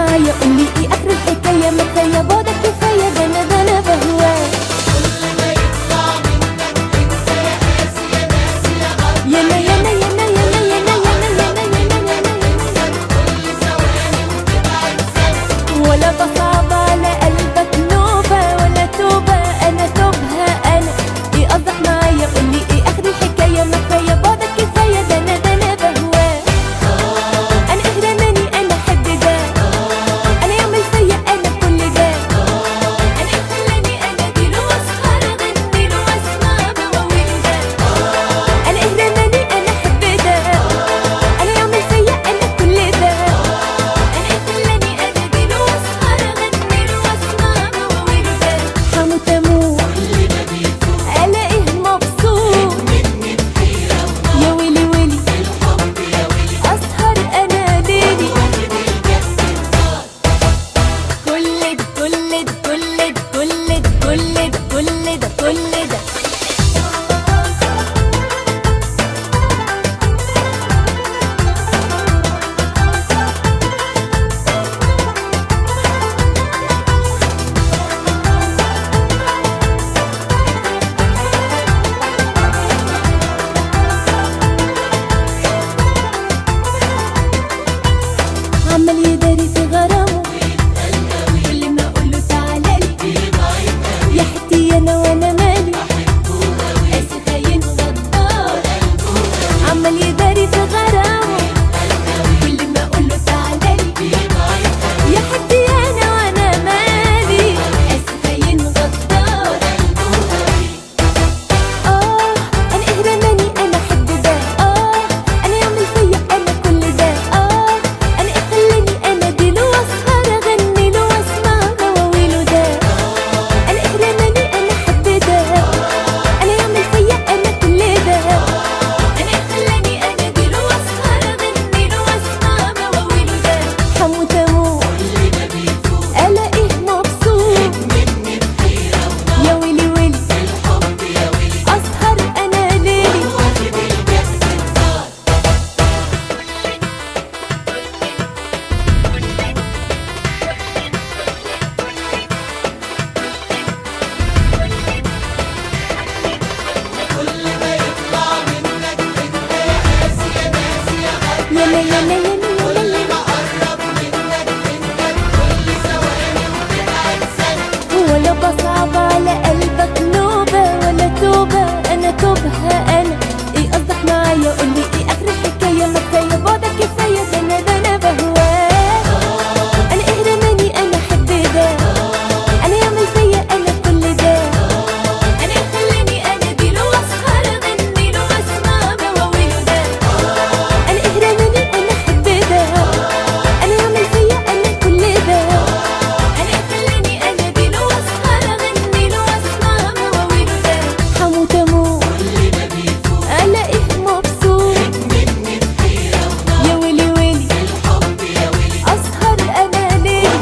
معايا قولي ايه اخر الحكايه ما كفايه بعدك كفايه ده انا ده انا بهواك يانا يانا يانا يانا يانا يانا يانا يانا ولا بصعب على قلبك نوبة ولا توبة أنا توبها أنا إيه قصدك معايا قولي إيه آخر الحكاية ما كفاية بعدك كفاية ده أنا ده أنا بهواك أنا إهرماني أنا أحب ده أنا يعمل فيا أنا كل ده أنا خلاني أناديله وأسهر أغنيله وأسمع بواويل ده أنا إهرماني أنا أحب ده أنا يعمل فيا أنا كل ده أنا خلاني أناديله وأسهر أغنيله وأسمع بواويل ده حموت أموت ألاقيه مبسوط يا ويلي ويلي أسهر أنا ليلي كل ده كل ده كل ده كل ده كل ده كل ده كل ده عمال يداري في غرامه كل ما اقول له تعالى لي يا حتي انا وانا مالي قاسي خاين غدار عمال يداري في غرامه كل ما اقول له تعالى لي يا حتي انا وانا مالي قاسي خاين غدار اه انا اهرماني انا احب ده اه انا يعمل فيا انا كل ده اه انا اخلاني انا ديله واسهر اغني له واسمع مواويله ده انا اهرماني انا احب ده انا يعمل فيا انا كل ده انا اخلاني انا ديله واسهر اغني له واسمع مواويله ده حموت اموت الاقيه مبسوط يا ويلي ويلي أسهر أنا ليلي يانا يانا يانا يانا يانا ولا بصعب على قلبك نوبة ولا توبة أنا توبها أنا إيه قصدك معايا قولي إيه آخر الحكاية ما كفاية بعدك كفاية ده أنا ده أنا بهواك أنا إهرماني أنا أحب ده أنا يعمل فيا أنا كل ده أنا خلاني أناديله وأسهر أغنيله وأسمع مواويله ده أنا إهرماني أنا أحب ده أنا يعمل فيا أنا كل ده أنا خلاني أناديله وأسهر أغنيله وأسمع مواويله ده حموت أموت ألاقيه مبسوط يا ويلي ويلي أسهر أنا ليلي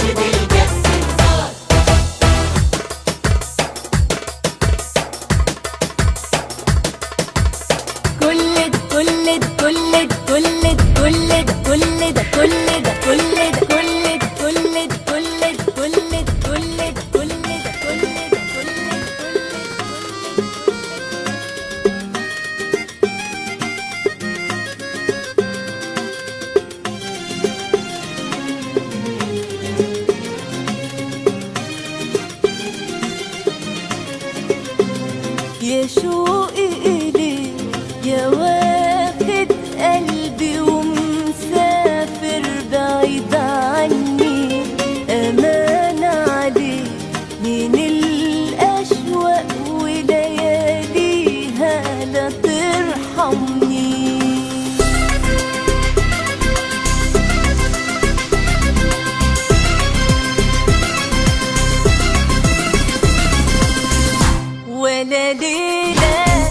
كل ده كل ده كل ده كل ده كل ده كل ده كل ده كل ده كل ده كل ده كل ده كل ده كل ده كل ده كل ده كل يا شوقي إليك يا واخد قلبي ومسافر بعيد عني أمان عليك من الأشواق ولياليها لا ترحمني ولا ليلة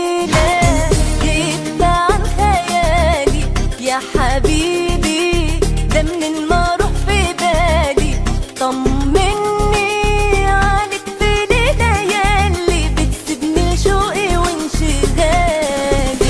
ليلة جبت عن خيالي يا حبيبي ده منين ما اروح في بالي طمني عليك في ليلة ياللي بتسيبني شوقي وانشغالي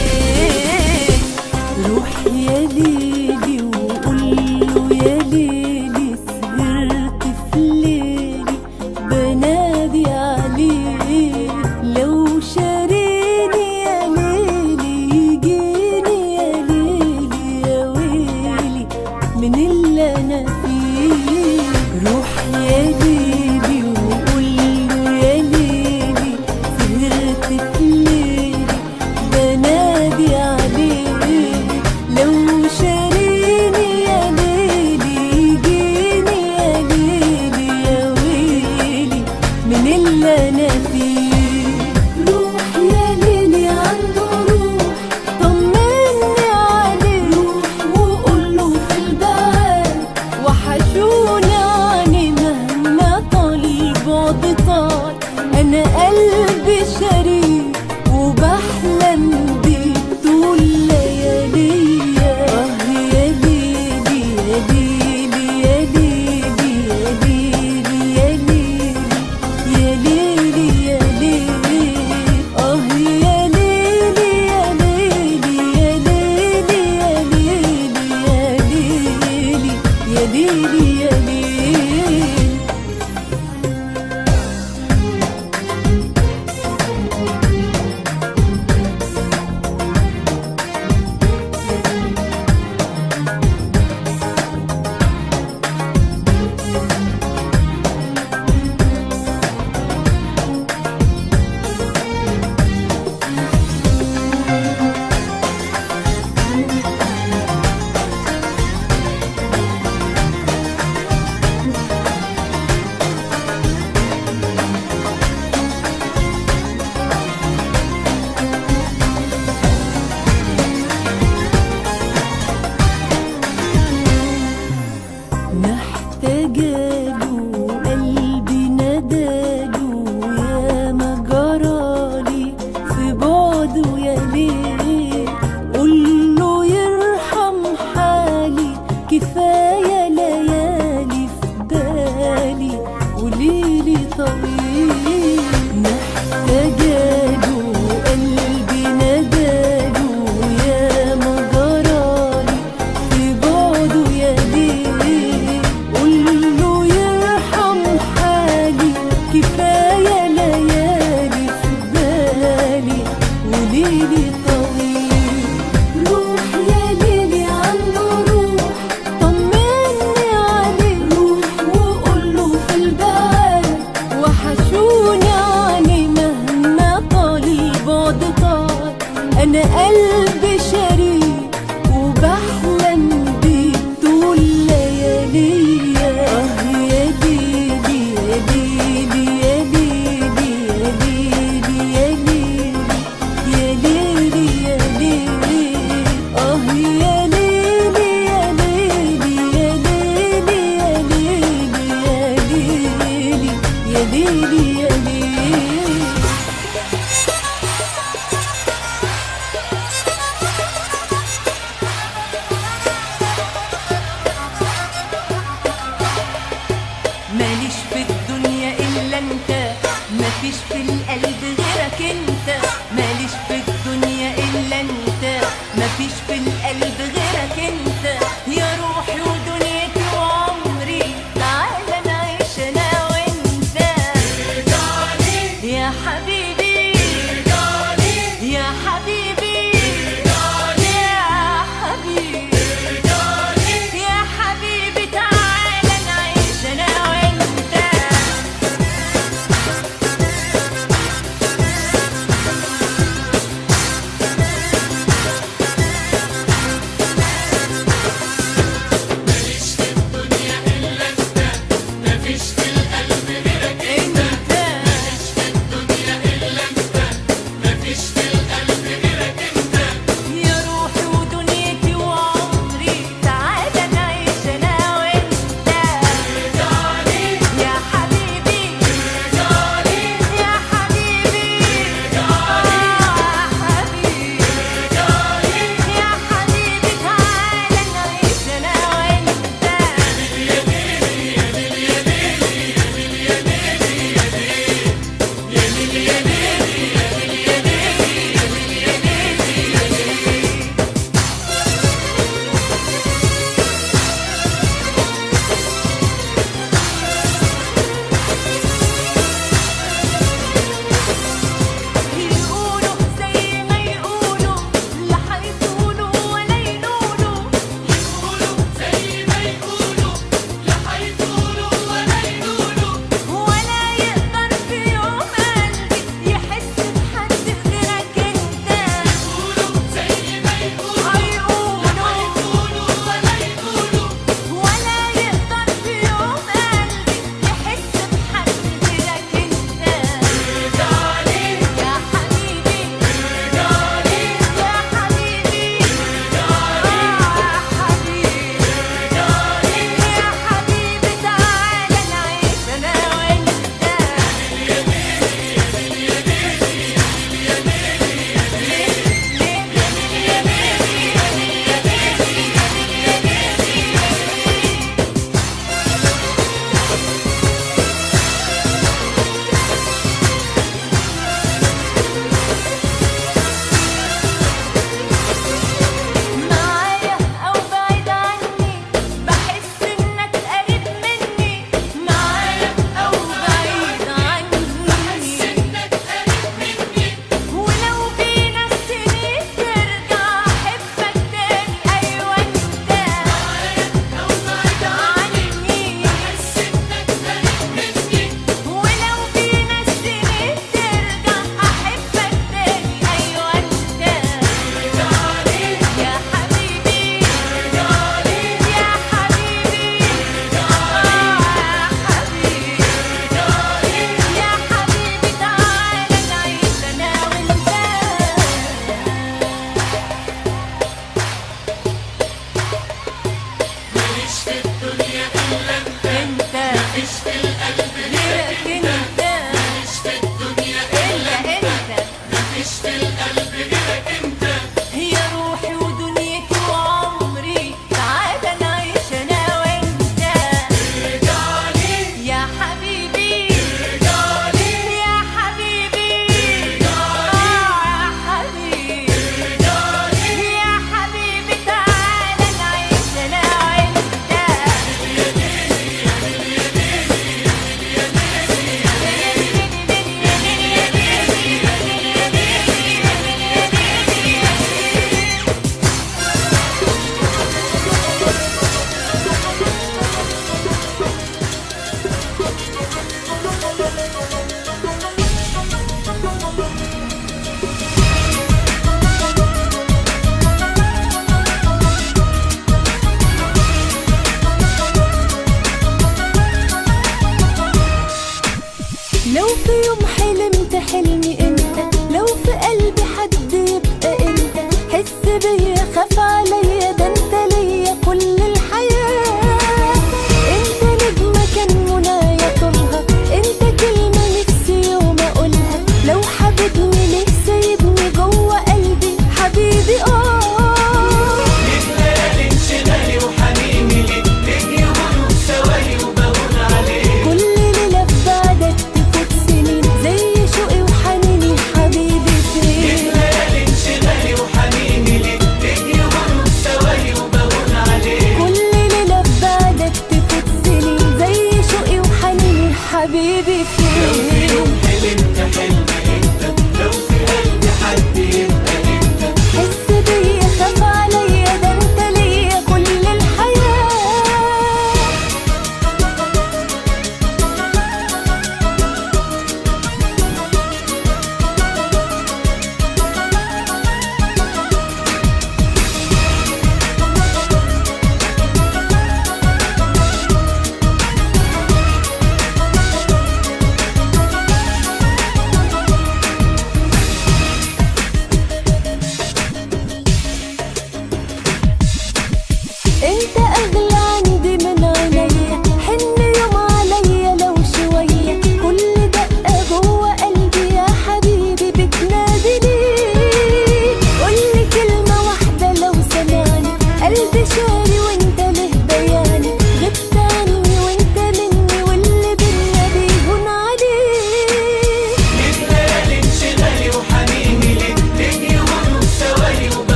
روح يا ليلي وقول له يا ليلي سهرت في ليلي بنادي عليه لو شاريني يا ليلي يجيني يا ليلي يا ويلي من اللي انا فيه روح يا ليلي وقول له يا ليلي سهرت في ليلي بنادي عليه لو شاريني يا ليلي يجيني يا ليلي يا ويلي من اللي انا فيه روح يا ليلي عنده روح طمني عليه روح وقول له في البعاد وحشوني عني مهما طال البعد طال انا قلبي شريك وبحلم بيك طول لياليا اه يا ليلي يا ليلي يا ليلي يا ليلي يا ليلي يا ليلي يا ليلي اه يا ليلي يا ليلي يا ليلي يا ليلي يا ليلي يا ليلي يا ليلي محتاجاله قلبي نداله يا ما جرالي في بعده يا ليل قوله يرحم حالي كفاية ليالي في بالي وليلي طويل محتاجاله قلبي نداله يا ما جرالي في بعده يا ليل قوله يرحم حالي كفاية ليالي في بالي وليلي طويل روح يا ليلي عنده روح طمني عليه روح وقوله في البعاد وحشوني عني مهما طال البعد طال انا قلبي شريك وبحلم بيك طول لياليا اه يا ليلي يا ليلي يا ليلي يا ليلي يا ليلي يا ليلي يا ليلي اه يا ليلي يا ليلي يا ليلي يا ليلي يا ليلي يا ليلي يا ليلي ماليش في الدنيا الا انت مفيش في القلب غيرك انت ماليش في الدنيا الا انت مفيش في القلب غيرك انت يا روحي ودنيتي وعمري تعالى نعيش انا وانت يا حبيبي يا حبيبي يا حبيبي يا حبيبي تعالى نعيش انا وانت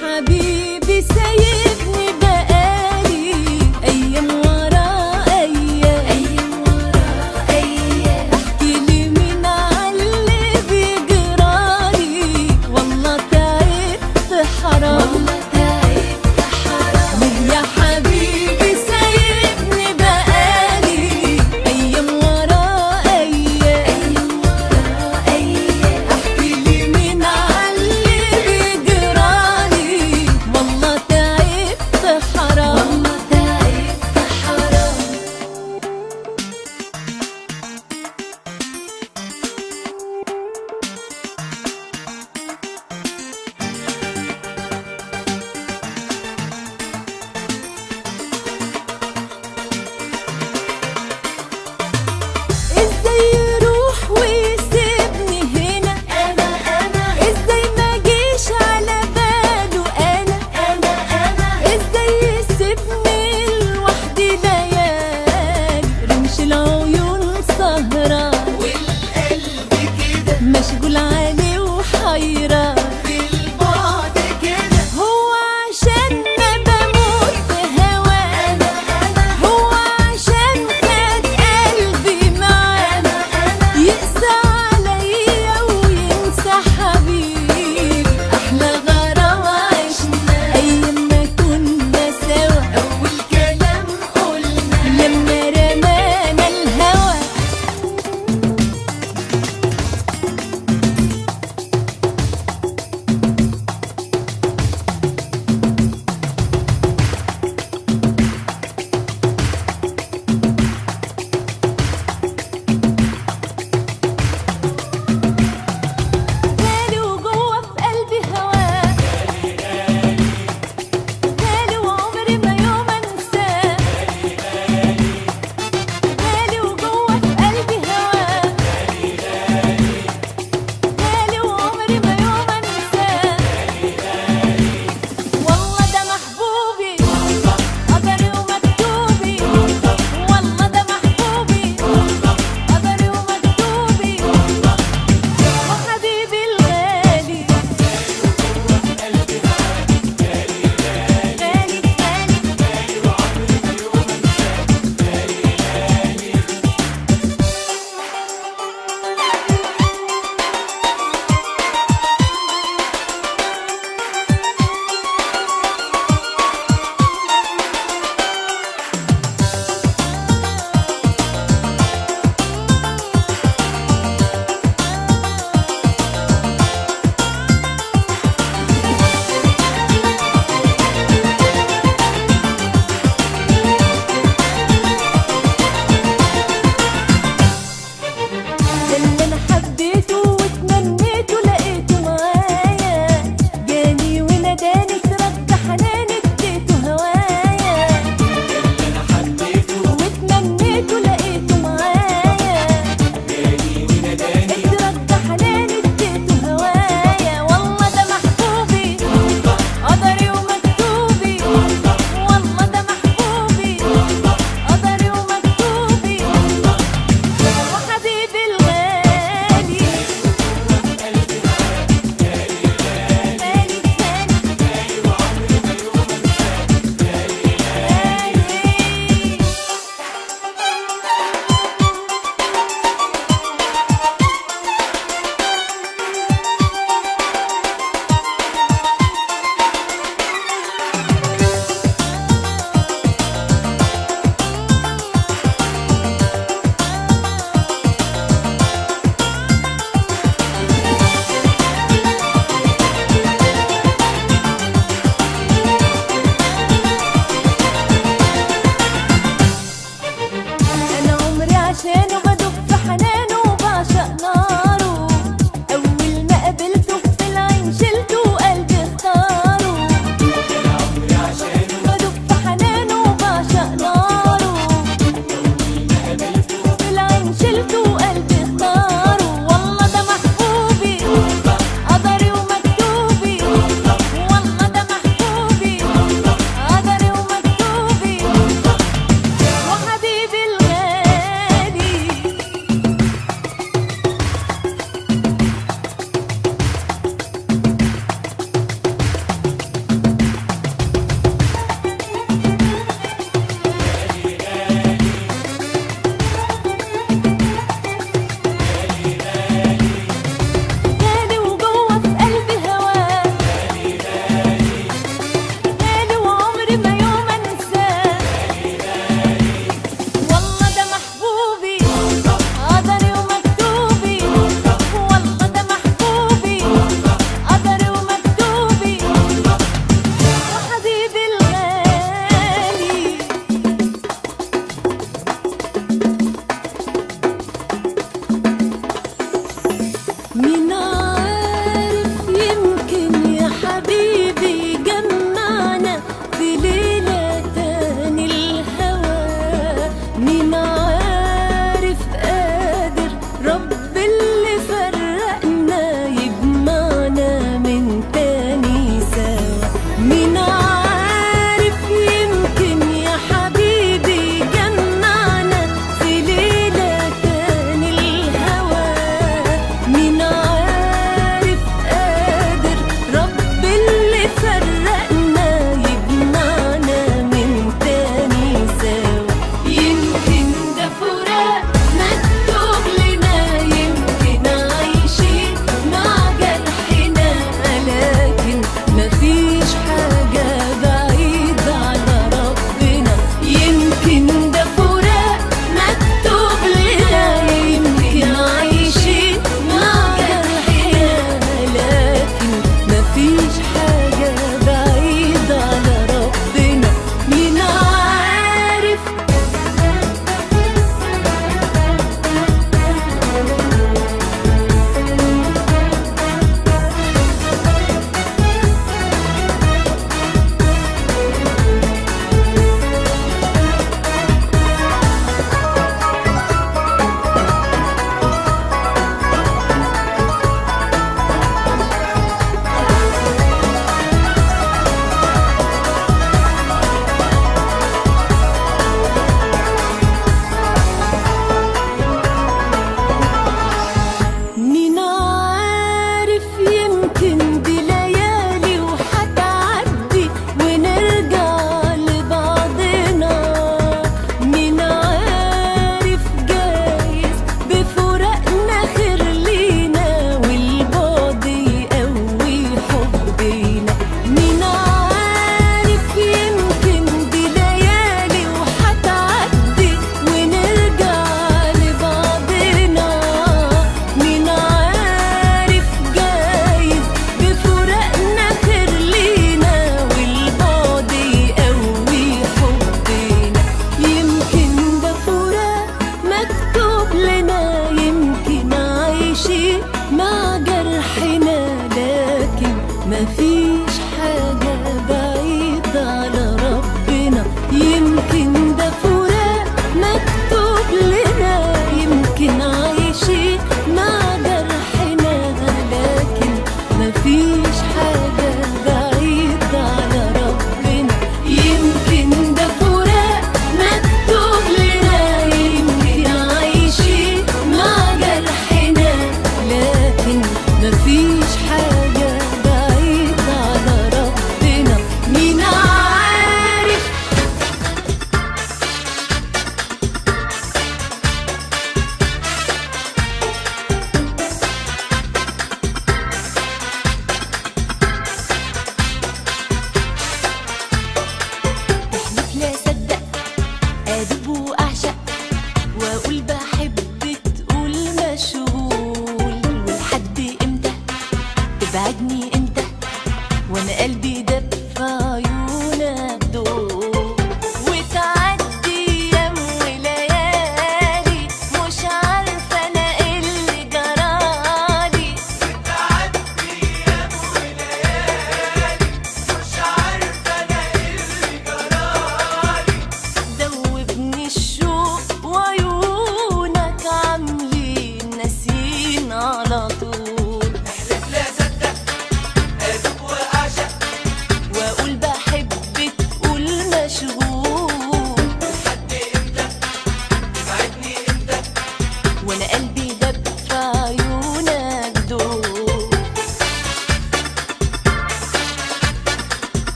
حبيبي سايبني بقالي ايام ورا ايام ايام ورا ايام احكي لي مين عاللي بيجرالي والله تعبت حرام والله تعبت حرام ليه يا حبيبي سايبني بقالي ايام ورا ايام ايام ورا ايام احكي لي مين عاللي بيجرالي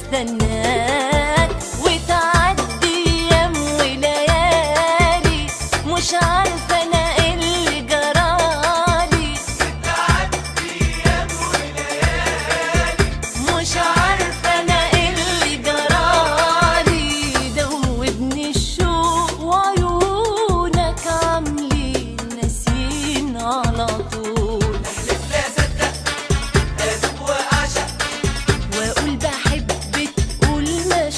بستناك وتعدي ايام وليالي مش عارفه انا ايه اللي جرالي مش عارفه انا ايه اللي جرالي دوبني الشوق وعيونك عاملين ناسيين على طول واقول بحبك تقول ما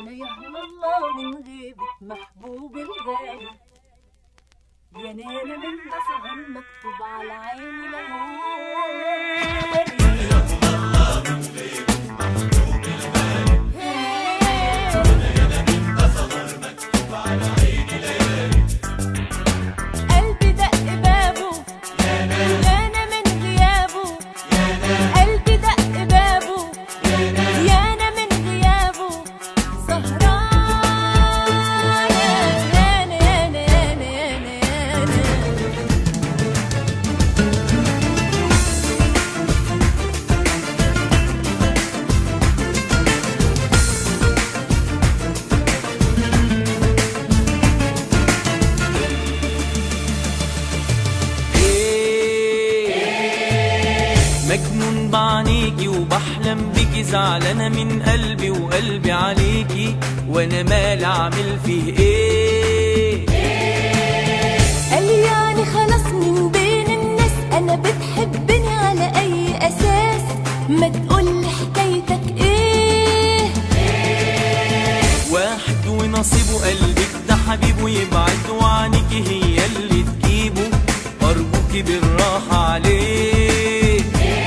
لا يهون الله من غيبة محبوبي الغالي يا نانا من بصغر مكتوب على عيني قلبي دق بابه يانا من غيابه قلبي دق بابه يانا من غيابه سهران يانا يانا يانا يانا يانا مجنون بعينيكي وبحلم بيكي زعلانة من قلبي وقلبي عليكي وانا مال اعمل فيه ايه قال يعني خلاص من بين الناس انا بتحبني على اي اساس ما تقول حكايتك ايه واحد ونصيبه قلبك ده حبيبه يبعد وعنيكي هي اللي تجيبه ارجوكي بالراحة عليه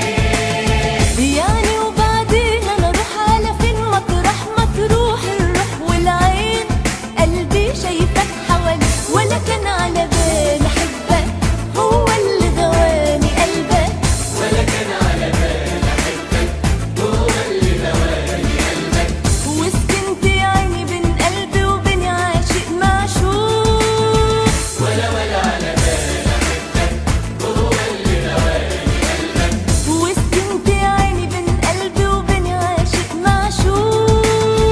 يعني وبعدين انا اروح على فين مطرح ما تروح الروح والعين قلبي شايفك حوالي ولا كان على بالي احبك هو اللي غواني قلبك وسكنت عيني بين قلبي وبين عاشق معشوق وسكنت عيني بين قلبي وبين عاشق معشوق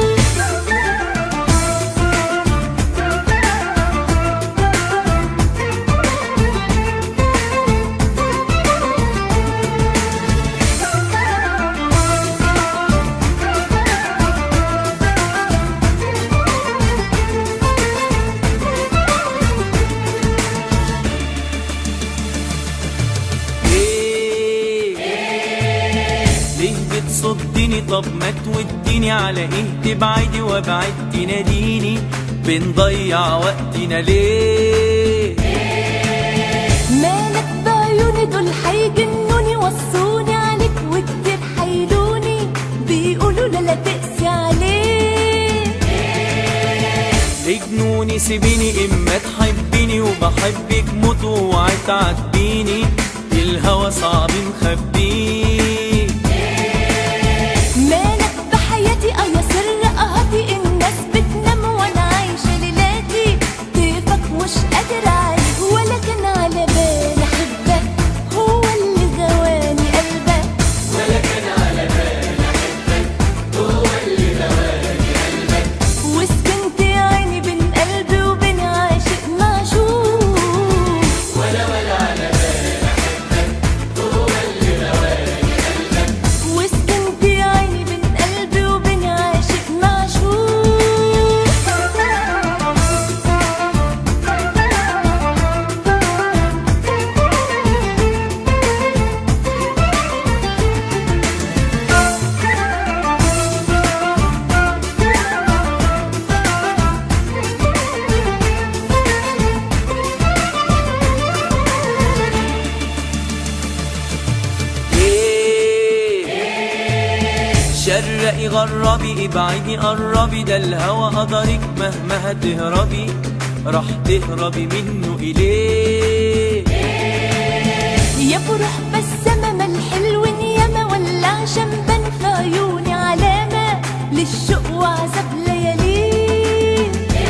ايه ليه بتصدني طب ما توديني على ايه تبعدي وابعد تناديني بنضيع وقتنا ليه مالك بعيوني دول حيجنوني وصوني عليك وكتير حيلوني بيقولوا لا لا تقسي عليه اجنوني سيبيني اما تحبيني وبحبك موت واوعي تعاتبيني الهوى صعب نخبيه مالك بحياتي اه يا سر قهاتي الناس بتنام وانا عايشة ليلاتي كيفك مش قادر عليك ولا كان على بالي احبك هو اللي غواني قلبك وسكنت عيني بين قلبي وبين عاشق معشوق وسكنت عيني بين قلبي وبين عاشق معشوق ايه شرقي غربي ابعدي قربي ده الهوى قدرك مهما هتهربي راح تهربي منه اليه يا بروح بسمة ما الحلو ياما ولا عشان بان في عيوني علامة للشوق وعذاب ليالي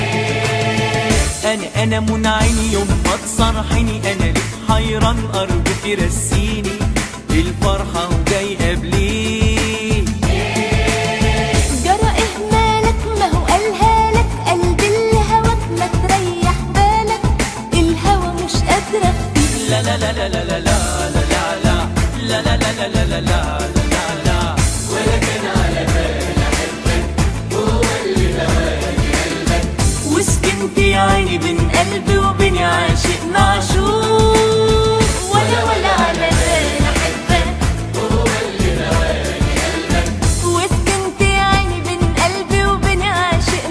انا انا منعيني يوم ما تصرحيني انا ليك حيران ارجوك رسيني الفرحة وجاي قبليه جرى ايه مالك ما هو قالها لك قلبي اللي هواك ما تريح بالك الهوى مش قادرة فيه لا لا لا لا لا لا لا لا لا لا لا لا لا لا لا لا لا لا ولا كان على بالي احبك هو اللي هواك قلبك وسكنتي عيني بين قلبي وبين عاشق معشوق ولا ولا على بالي احبك هو اللي هواك قلبك وسكنت عيني بين قلبي وبين عاشق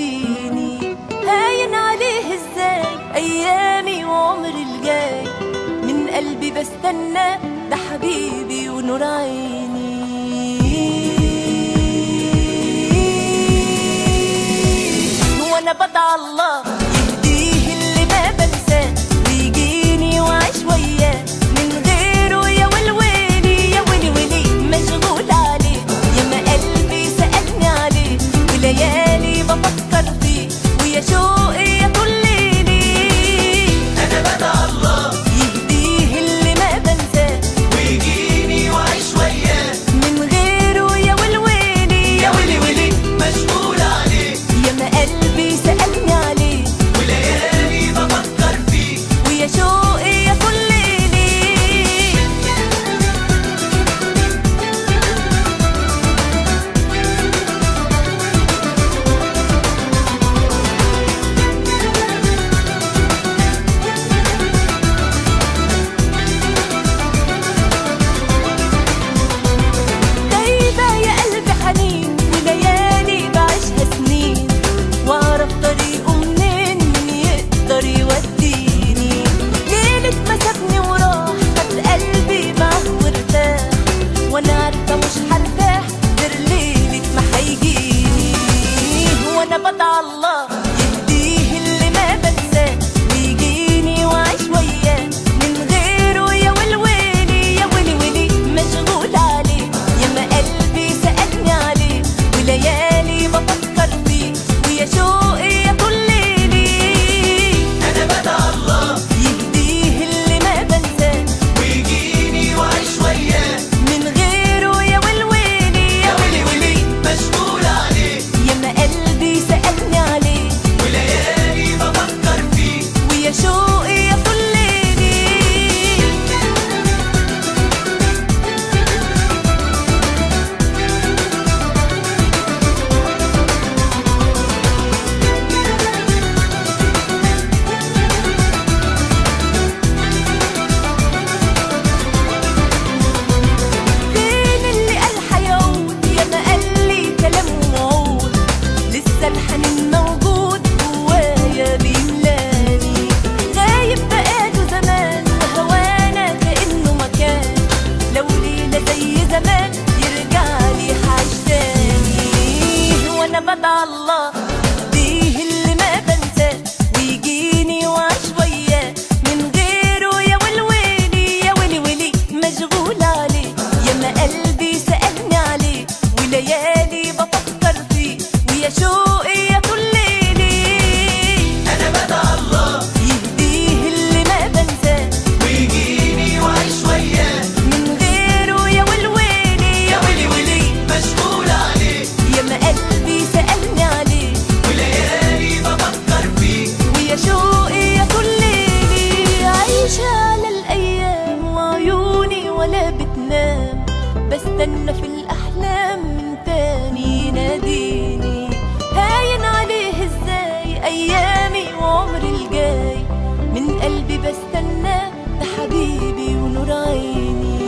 يناديني هاين عليه ازاي ايامي وعمري الجاي من قلبي بستنى ده حبيبي ونور عيني وانا بدعى الله يهديه اللي ما بنساه ويجيني واعيش وياه من غيره يا ولويلي يا ويلي ويلي مشغول عليه يا ما قلبي سألني عليه وليالي بفكر فيه ويا شوقي يا طول ليلي انا بدعى الله يهديه اللي ما بنساه ويجيني واعيش وياه من غيره يا ولويلي يا ويلي ويلي مشغول عليه يا ما قلبي سألني عليه وليالي بفكر فيه ويا شوقي يا طول ليلي غايبة يا قلبي حنين وليالي بعيشها سنين واعرف طريقه منين من يقدر يوديني ليلة ما سابني وراح خد قلبي معاه وارتاح وانا عارفة مش هرتاح غير ليلة ما هيجيني وانا بدعى الله يهديه اللي ما بنساه ويجيني واعيش وياه من غيره يا ولويلي يا ويلي ويلي مشغول عليه يا ما قلبي سألني عليه وليالي بفكر فيه ويا شوقي يا طول ليلي انا بدعى الله يهديه اللي ما بنساه ويجيني واعيش وياه من غيره يا ولويلي يا ويلي ويلي مشغول عليه يا ما قلبي سألني عليه وليالي بفكر فيه ويا شوقي يا طول ليلي فين اللي قال حيعود يا ما قال لي كلام وعود لسه الحنين موجود جوايا بيملاني غايب بقاله زمان وهوانا كأنه مكان لو ليلة زي زمان يرجع لي حاج تاني وانا بدعى الله ديه اللي ما بنساه ويجيني واعيش وياه من غيره يا ولويلي يا ويلي ويلي مشغول عليه يا ما قلبي سألني عليه وليالي بفكر فيه ويا شوقي يا طول ليلي انا بدعى الله يهديه اللي ما بنساه ويجيني واعيش وياه من غيره يا ولويلي يا ويلي ويلي مشغول عليه يا ما قلبي سألني عليه وليالي بفكر فيه ويا شوقي يا طول ليلي عايشة على الأيام وعيوني ولا بتنام بستنى في الأحلام من تاني يناديني هاين عليه ازاي أيامي وعمري الجاي من قلبي بستنى ده حبيبي ونور عيني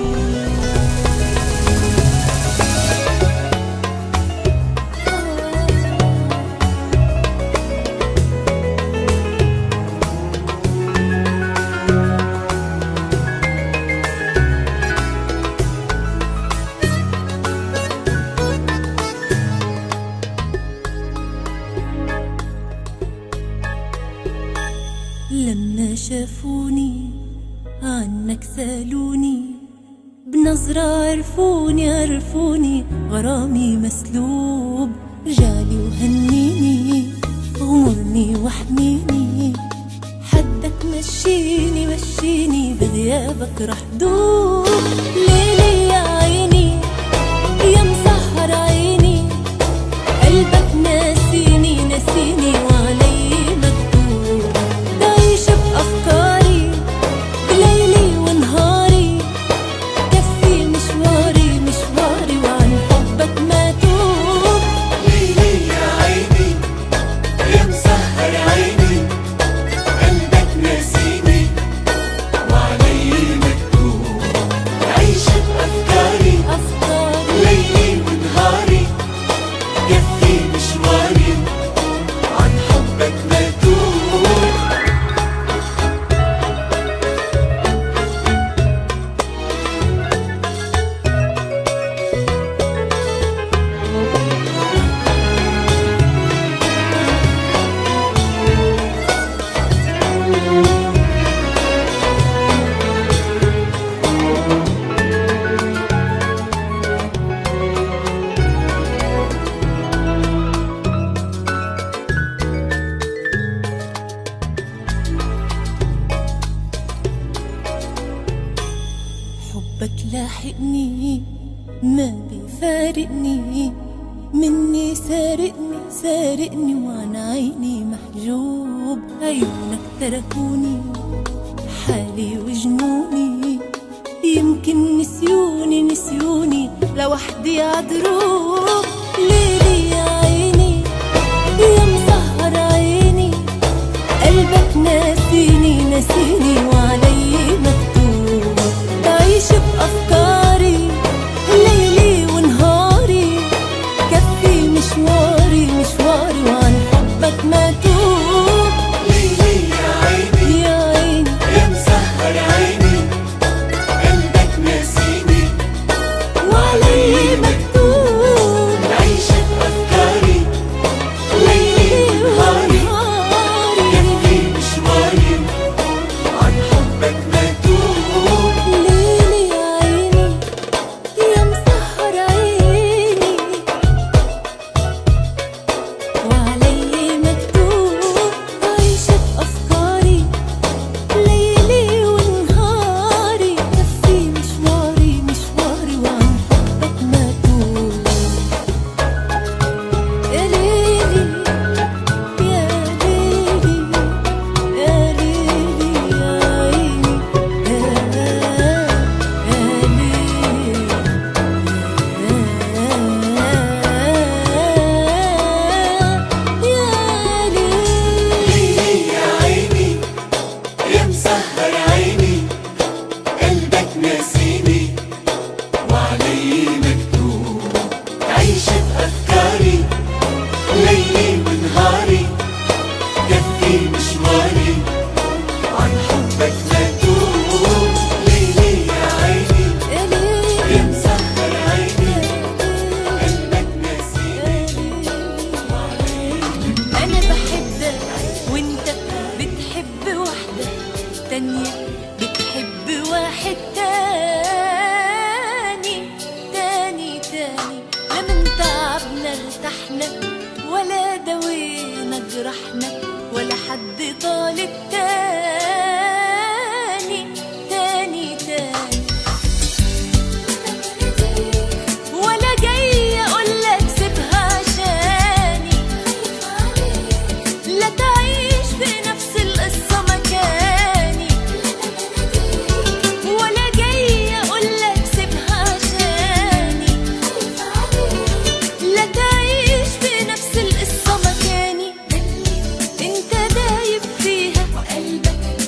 لما شافوني عنك سالوني بنظرة عرفوني عرفوني غرامي مسلوب رجالي وهنيني غمرني واحميني حدك مشيني مشيني بغيابك رح دوب ليلي يا عيني يا مسهر عيني قلبك ناسيني ناسيني وعلي مكتوب بعيش بأفكاري بليلي ونهاري كفي مشواري مشواري وعن حبك ما توب ليلي يا عيني يا مسهر عيني قلبك ناسيني وعلي مكتوب حبك لاحقني ما بيفارقني مني سارقني سارقني وعن عيني محجوب عيونك تركوني حالي وجنوني يمكن نسيوني نسيوني لوحدي عدروب ليلي يا عيني يا مسهر عيني قلبك ناسيني ناسيني وعلي مكتوب بعيش بأفكاري ليلي ونهاري كفي مشواري مشواري وعن حبك ما توب ليلي يا عيني يا عيني يا مسهر عيني قلبك ناسيني وعلي مكتوب عايش بأفكاري ليلي ونهاري يكفي مشواري عن حبك ما توب ليلي يا عيني يا مسهر عيني وعلي مكتوب عايش بأفكاري ليلي ونهاري كفي مشواري مشواري وعن حبك ما توب يا ليلي يا ليلي يا ليلي يا عيني ليلي يا عيني يا مسهر عيني قلبك ناسيني وعلي مكتوب عيش بأفكاري ليلي ونهاري كفي مشواري عن حبك ما توب ليلي يا عيني يا مسهر عيني قلبك ناسيني أنا بحبك وأنت بتحب واحدة تانية بتحب واحد تاني تاني تاني لا من تعبنا ارتحنا ولا دوينا جرحنا ولا حد طال التاني تاني تاني ولا جاي اقولك سيبها عشاني لا تعيش في نفس القصة مكاني ولا جاي اقولك سيبها عشاني لا تعيش في نفس القصة مكاني انت دايب فيها وقلبك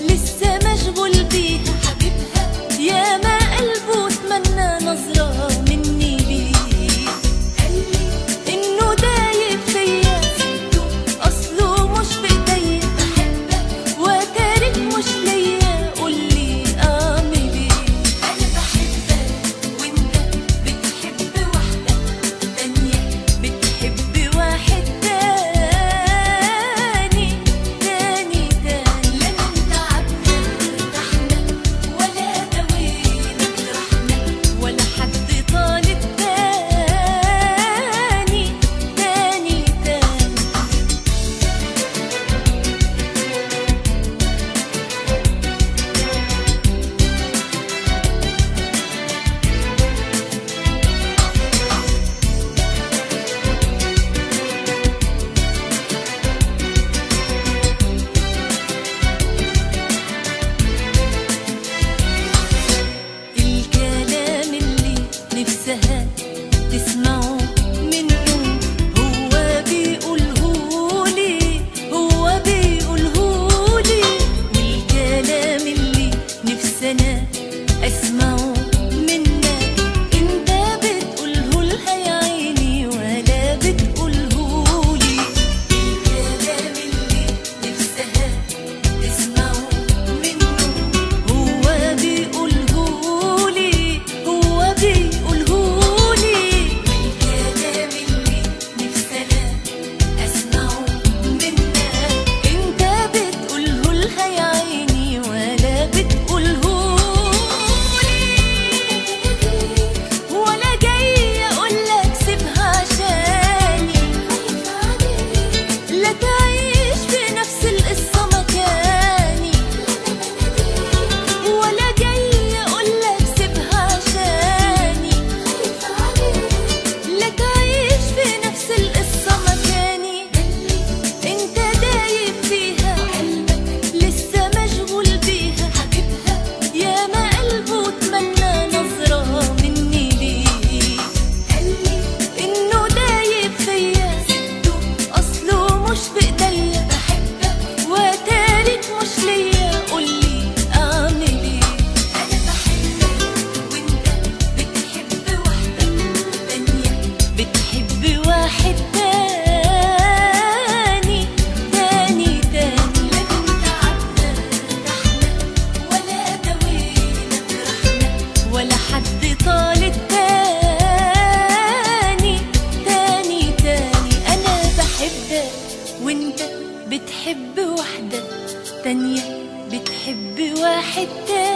بيحب واحدة تانية بتحب واحد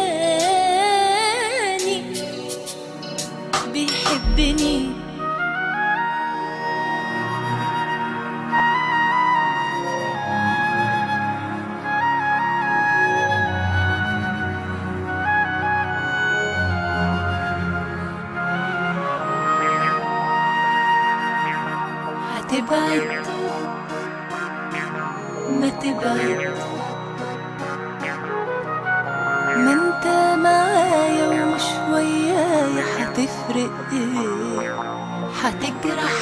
تاني بيحبني هتبعد ما تبعد ما انت معايا ومش ويايا هتفرق ايه هتجرح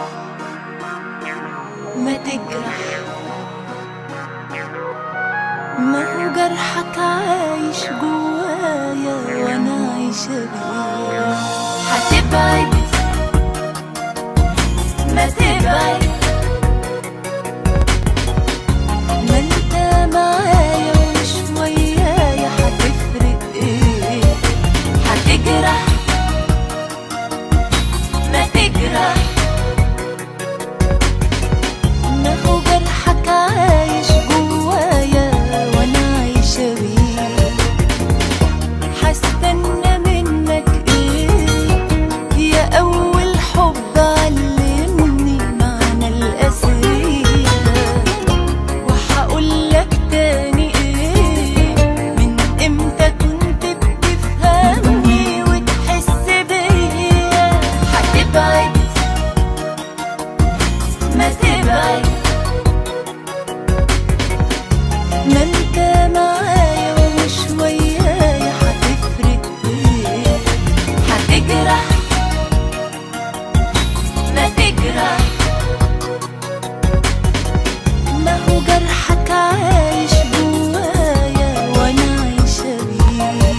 ما تجرح ما هو جرحك عايش جوايا وانا عايشة بيه هتبعد ما تبعد ما انت معايا ومش ويايا هتفرق ايه هتجرح ما تجرح ما هو جرحك عايش جوايا وانا عايشة بيه هستنى منك ايه يا اول حب علمني معنى الاسرية وهقول لك تاني ايه من امتى كنت بتفهمني وتحس بيا هتبعد ما تبعد ما انت معايا ومش ويايا هتفرق ايه هتجرح ما تجرح ما هو جرحك عايش جوايا وانا عايشة بيه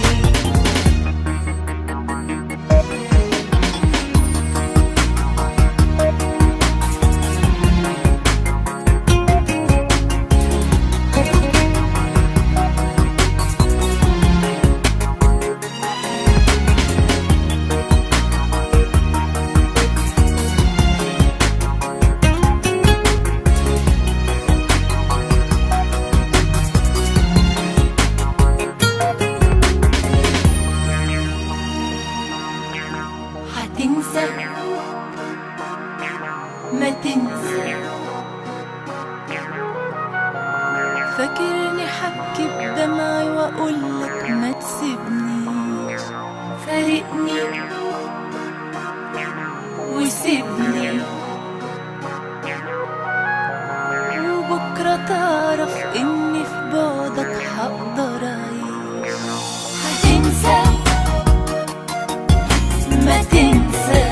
هتنسى ما تنسى فاكرني حكي بدمعي واقولك ما تسيبنيش فارقني وسيبني وبكرة تعرف اني في بعدك هقدر اعيش هتنسى ما تنسى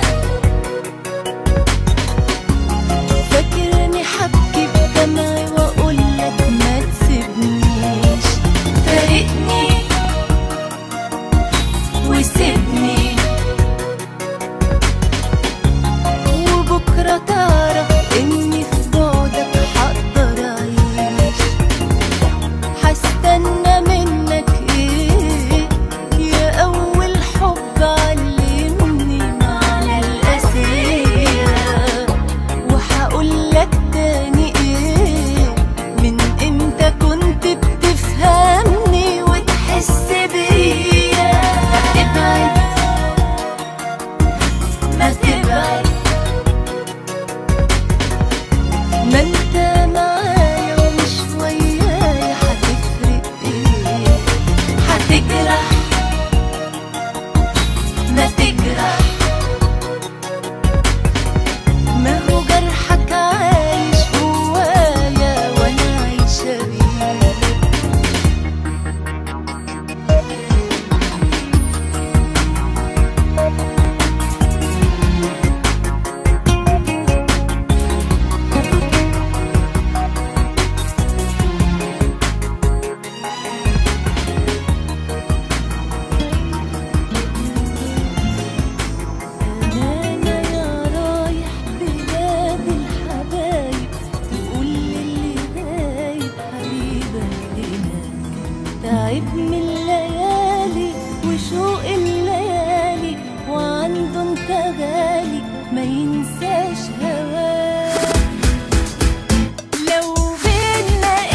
فاكرني حبكي بدمعي واقولك ما تسيبنيش فارقني وسيبني وبكرة تعرف اني في بعدك هقدر اعيش هستنى منك ايه يا اول حب علمني معنى الاسية وهقولك تاني ايه من امتى كنت بتفهمني وتحس بيا ابعد ما تبعد ما انت معايا ومش ويايا هتفرق ايه هتجرح ما تجرح ما هو جرحك عايش جوايا وانا عايشة بيه أنا يا رايح بلاد الحبايب تقول للي غايب حبيبك هناك تعب من الليالي وشوق الليالي وعنده انت غالي ما ينساش هواك لو بينا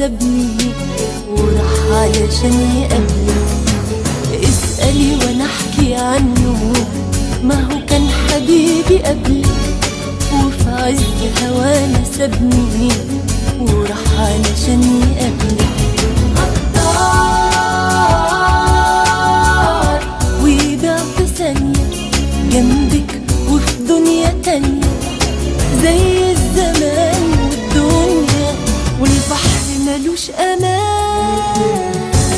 سابني وراح علشان يقابلك اسألي وانا احكي عنه ما هو كان حبيبي قبلك وفي عز هوانا سابني وراح علشان يقابلك غدار ويبيع في ثانية جنبك وفي دنيا تانية زي الزمان والدنيا والبحر ملوش أمان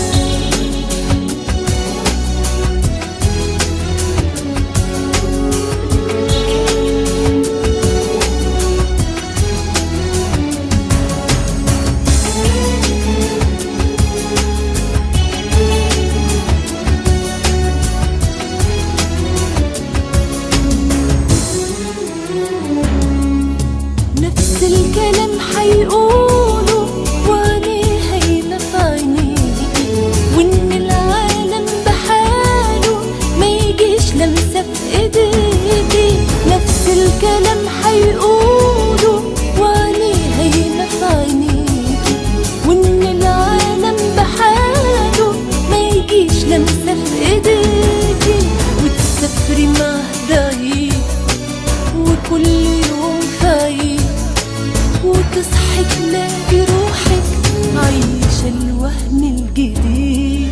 نفس الكلام حيقولوا وعينيه هينا في عينيكي وان العالم بحاله ما يجيش لمسه في ايديكي نفس الكلام حيقولوا وعينيه هينا في عينيكي وان العالم بحاله ما يجيش لمسه في ايديكي وتسافري مع ضعيف وكل يوم فايق وتصحي تلاقي روحك عايشة الوهم الجديد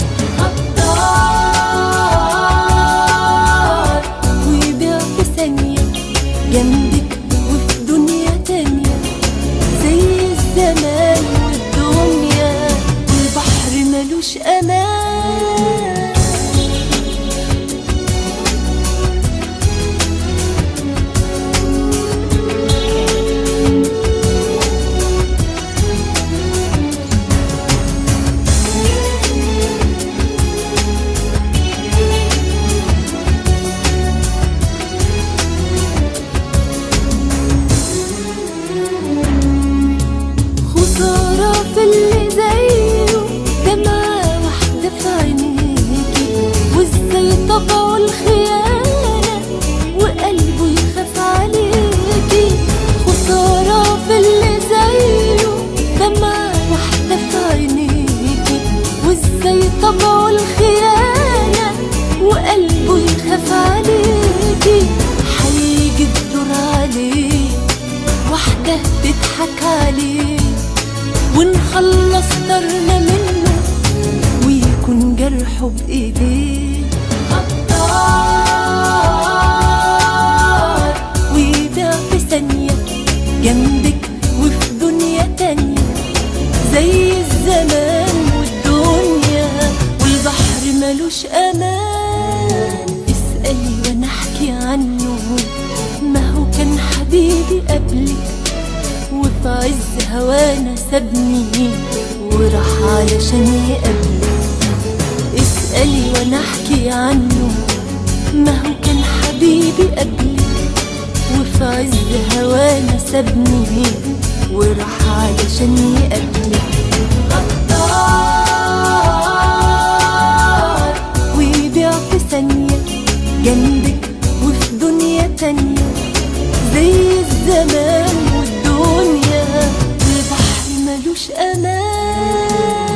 غدار ويبيع في ثانية جنبك وفي دنيا تانية زي الزمان والدنيا والبحر ملوش أمان خسارة في اللي زيه دمعة واحدة في عينيكي وازاي طبعه الخيانة وقلبه يخاف عليكي خسارة في اللي زيه دمعة واحدة في عينيكي وازاي طبعه الخيانة وقلبه يخاف عليكي هيجي الدور عليه واحدة تضحك عليه ونخلص طرنا منه ويكون جرحه بإيديه غدار ويبيع في ثانية جنبك وفي دنيا تانية زي الزمان والدنيا والبحر ملوش أمان اسألي وانا احكي عنه ما هو كان حبيبي قبلك وفي عز هوانا سابني وراح علشان يقابلك اسألي وانا احكي عنه ما هو كان حبيبي قبلك وفي عز هوانا سابني وراح علشان يقابلك غدار ويبيع في ثانية جنبك وفي دنيا تانية زي الزمان والدنيا البحر ملوش أمان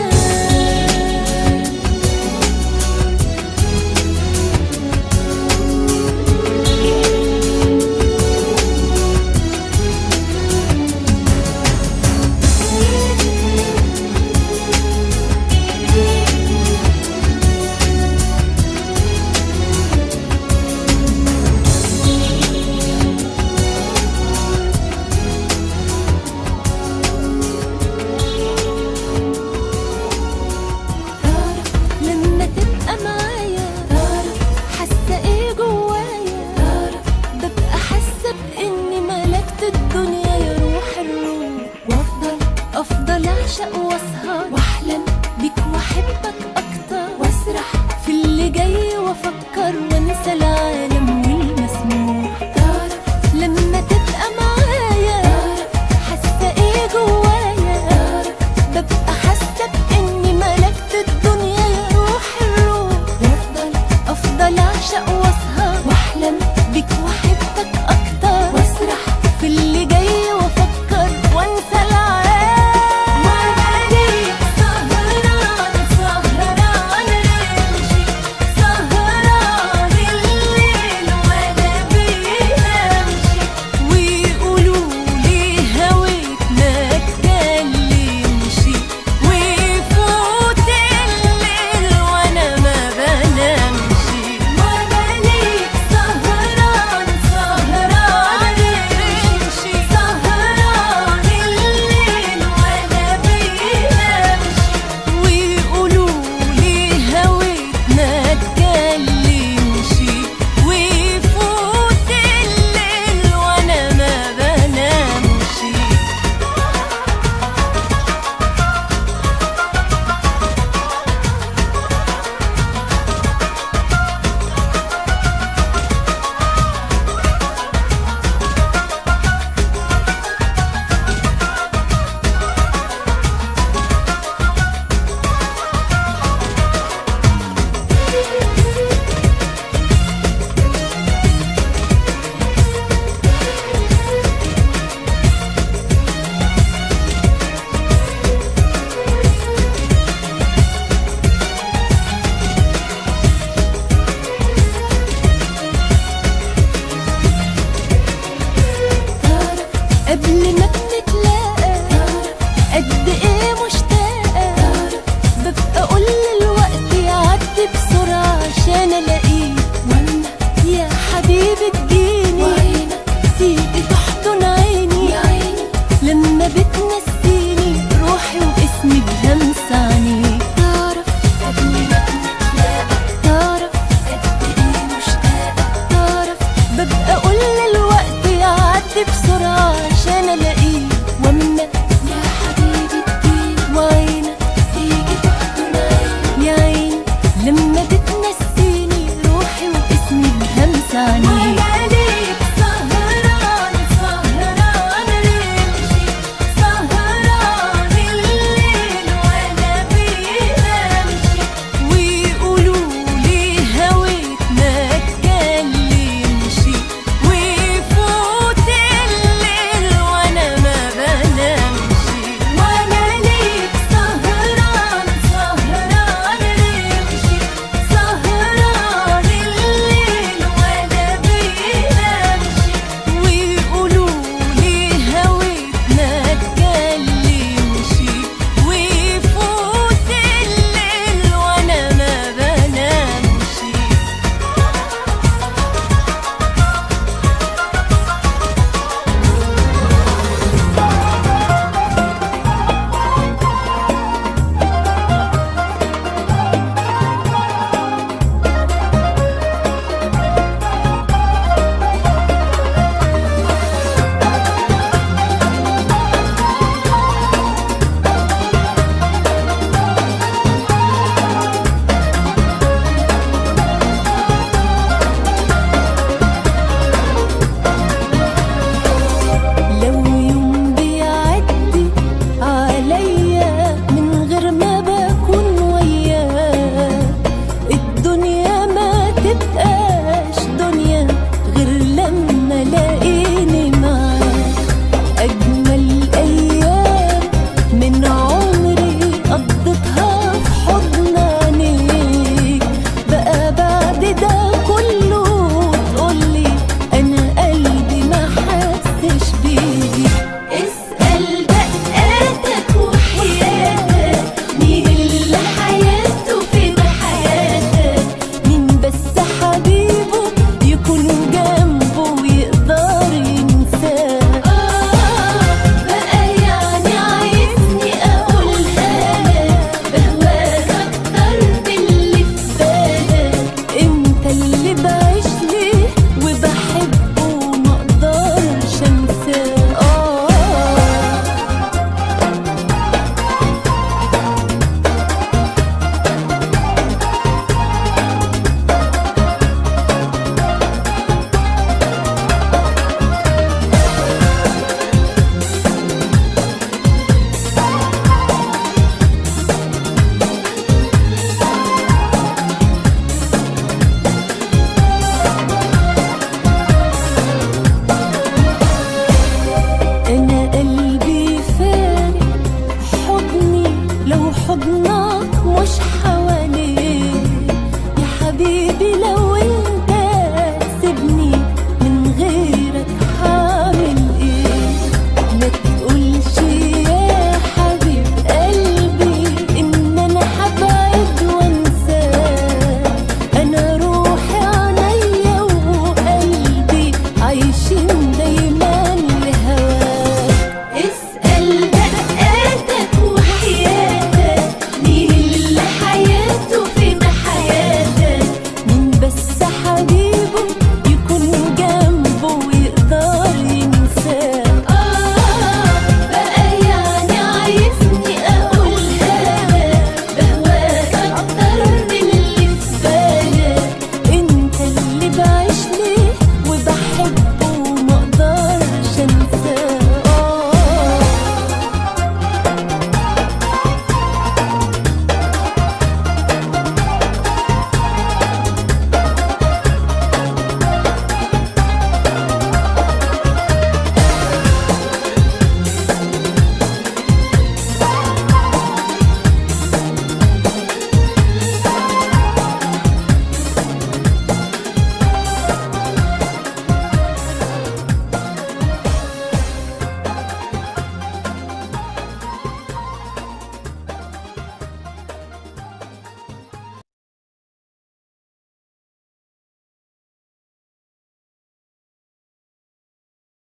مش حب